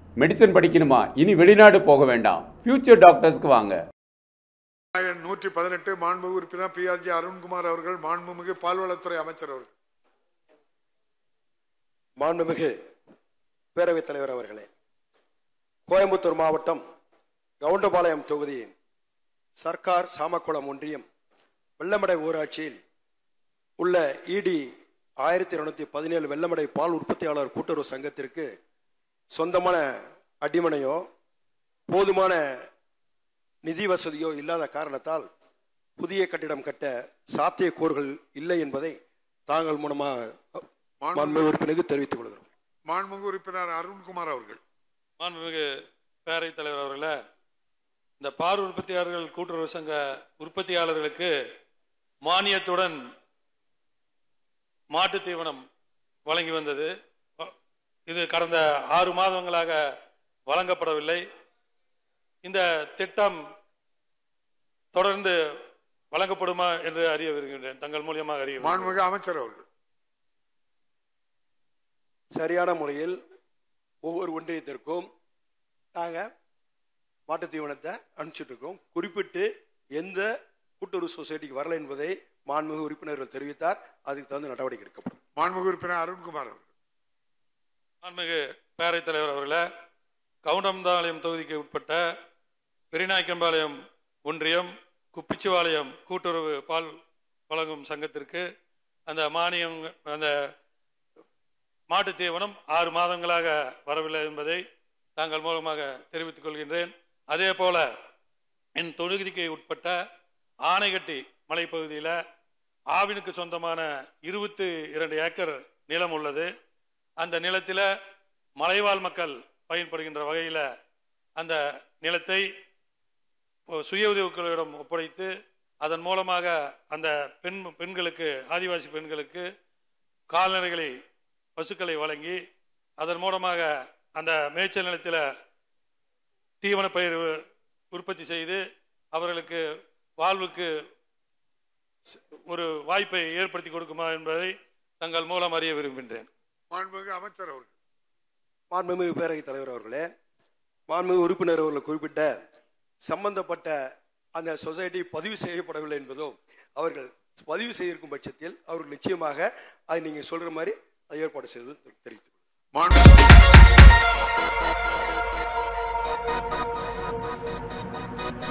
Medicine படிக்கணுமா இனி வெளிநாடு போக வேண்டாம் ஃபியூச்சர் டாக்டர்ஸ்க்கு வாங்க நூற்றி பதினெட்டு மாண்புமிகு உறுப்பினர் பிஆர்ஜி அருண்குமார் அவர்கள் மாண்புமிகு பால்வளத்துறை அமைச்சர் அவர்கள் மாண்புமிகு பேரவைத் தலைவர் அவர்களே கோயம்புத்தூர் மாவட்டம் கவுண்டபாளையம் தொகுதி சர்க்கார் சாமக்குளம் ஒன்றியம் வெள்ளமடை ஊராட்சியில் உள்ள இடி ஆயிரத்தி இருநூத்தி பதினேழு வெள்ளமடை பால் உற்பத்தியாளர் கூட்டுறவு சங்கத்திற்கு சொந்தமான அடிமனையோ போதுமான நிதி வசதியோ இல்லாத காரணத்தால் புதிய கட்டிடம் கட்ட சாத்தியக்கூறுகள் இல்லை என்பதை தாங்கள் மூலமாக மாண்புமிகு உறுப்பினருக்கு தெரிவித்துக் கொள்கிறோம் மாண்புமிகு உறுப்பினர் அருண்குமார் அவர்கள் மாண்புமிகு பேரவைத் தலைவர் அவர்களே இந்த பால் உற்பத்தியாளர்கள் கூட்டுறவு சங்க உற்பத்தியாளர்களுக்கு மானியத்துடன் மாட்டுத் தீவனம் வழங்கி வந்தது இது கடந்த ஆறு மாதங்களாக வழங்கப்படவில்லை இந்த திட்டம் தொடர்ந்து வழங்கப்படுமா என்று அறிய விரும்புகின்றேன் தங்கள் மூலியமாக அறிய விரும்புகிறேன். மாண்புமிகு அமைச்சர் அவர்கள் சரியான முறையில் ஒவ்வொரு ஒன்றியத்திற்கும் நாங்கள் மாட்டுத் தீவனத்தை அனுப்பிச்சிட்டு இருக்கோம் குறிப்பிட்டு எந்த கூட்டுறவு சொசைட்டிக்கு வரல என்பதை மாண்புமிகு உறுப்பினர்கள் தெரிவித்தார் அதுக்கு தகுந்த நடவடிக்கை எடுக்கப்படும் மாண்புமிகு உறுப்பினர் அருண்குமார் அவர்கள் மாண்புமிகு பேரவைத் தலைவர் அவர்களே கவுண்டம்பாளையம் தொகுதிக்கு உட்பட்ட பெரியநாயக்கம்பாளையம் ஒன்றியம் குப்பிச்சிவாளையம் கூட்டுறவு பால் வழங்கும் சங்கத்திற்கு அந்த மானியம் அந்த மாட்டுத் தீவனம் ஆறு மாதங்களாக வரவில்லை என்பதை தாங்கள் மூலமாக தெரிவித்துக் கொள்கின்றேன் அதே போல என் தொகுதிக்கு உட்பட்ட ஆனைகட்டி மலைப்பகுதியில் ஆவினுக்கு சொந்தமான இருபத்தி இரண்டு ஏக்கர் நிலம் உள்ளது அந்த நிலத்தில் மலைவாழ் மக்கள் பயன்படுகின்ற வகையில் அந்த நிலத்தை சுய உதவிக்குழுவிடம் ஒப்படைத்து அதன் மூலமாக அந்த பெண் பெண்களுக்கு ஆதிவாசி பெண்களுக்கு கால்நடைகளை பசுக்களை வழங்கி அதன் மூலமாக அந்த மேய்ச்சல் நிலத்தில் தீவன பயிர் உற்பத்தி செய்து அவர்களுக்கு வாழ்வுக்கு ஒரு வாய்ப்பை ஏற்படுத்தி கொடுக்குமா என்பதை தங்கள் மூலம் அறிய விரும்புகின்றேன் மாண்புமிகு அமைச்சர் அவர்கள் மாண்புமிகு பேரவைத் தலைவர் அவர்களே மாண்புமிகு உறுப்பினர் அவர்கள் குறிப்பிட்ட சம்பந்தப்பட்ட அந்த சொசைட்டி பதிவு செய்யப்படவில்லை என்பதும் அவர்கள் பதிவு செய்திருக்கும் பட்சத்தில் அவர்கள் நிச்சயமாக அதை நீங்கள் சொல்ற மாதிரி அதை ஏற்பாடு செய்து தெரிவித்து மாண்பு